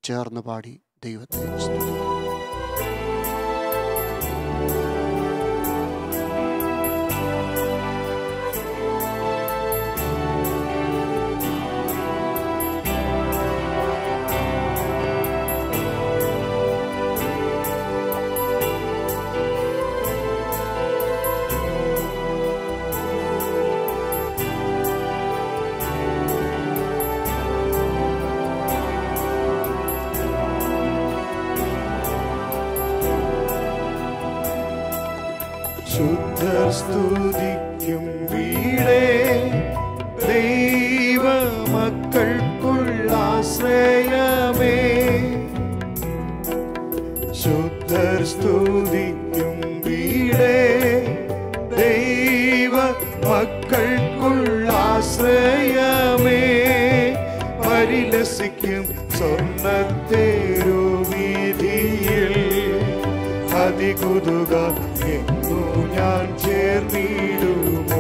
ചേർന്ന് പാടി ദൈവത്തെ സ്തുതിക്കാം ശുദ്ധർ സ്തുതിക്കും വീടേ ദൈവ മക്കൾക്കുള്ള ആശ്രയമേ ശുദ്ധർ സ്തുതിക്കും വീടേ ദൈവ മക്കൾക്കുള്ള ആശ്രയമേ പരിലസിക്കും സ്വർണ്ണത്തേരു വീതിയിൽ അതികുതുക എന്നു ഞാൻ ചേർന്നിടുമോ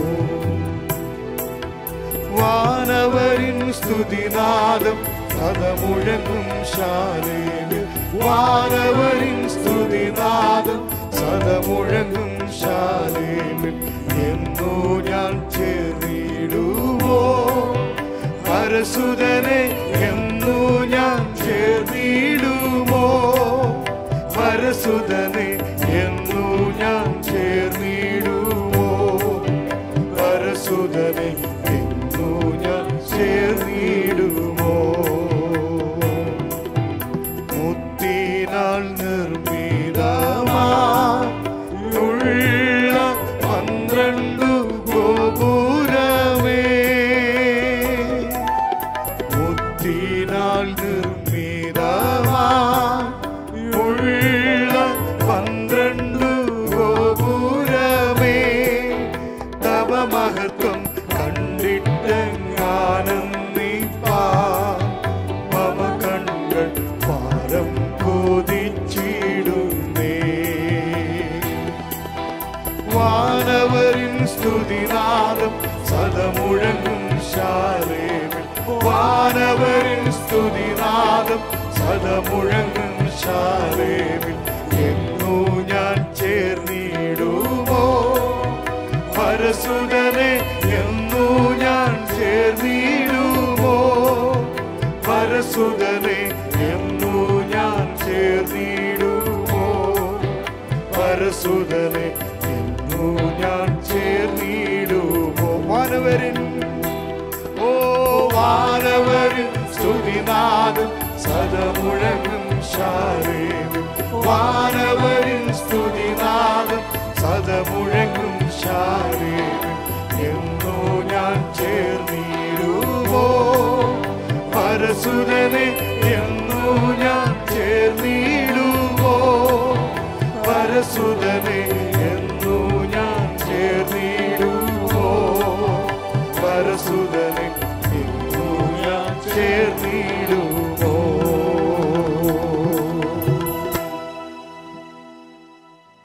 വാനവരിൻ സ്തുതിനാദം സദമുഴങ്ങും ശാലേമിൽ വാനവരിൻ സ്തുതിനാദം സദമുഴങ്ങും ശാലേമിൽ എന്നു ഞാൻ ചേർന്നിടുമോ പരസുതനെ എന്നു ഞാൻ ചേർന്നിടുമോ പരസുതനെ എന്നു ഞാൻ ചേർന്നിടുമോ പരസുതനെ എന്നു ഞാൻ ചേർന്നിടുമോ മുത്തിനാൽ നിർമ്മിതമാ ഉള്ള പന്ത്രണ്ടു ഗോപുരമേ മുത്തിനാൽ നിർമ്മിതമാ ഉള്ള പന്ത്രണ്ടു ഗോപുരമേ തവ മഹത്വം കണ്ടിട്ടെങ്ങാനന്ദിപ്പാ മമ കണ്ണുകൾ പാരം കൊതിച്ചിടുന്നേ വാനവരിൻ സ്തുതിനാദം സദമുഴങ്ങും ശാലേമിൽ വാനവരിൻ സ്തുതിനാദം സദമുഴങ്ങും ശാലേമിൽ എന്നു ഞാൻ ചേർന്നിടുമോ പരസുതനെ എന്നു ഞാൻ ചേർന്നിടുമോ പരസുതനെ എന്നു ഞാൻ ചേർന്നിടുമോ പരസുതനെ എന്നു ഞാൻ ചേർന്നിടുമോ വാനവരിൻ ഓ വാനവരിൻ സ്തുതിനാദം സദമുഴങ്ങും ശാലേമിൽ വാനവരിൻ സ്തുതിനാദം സദമുഴങ്ങും ശാലേമിൽ എന്നു ഞാൻ ചേർന്നിടുമോ പരസുതനെ എന്നു ഞാൻ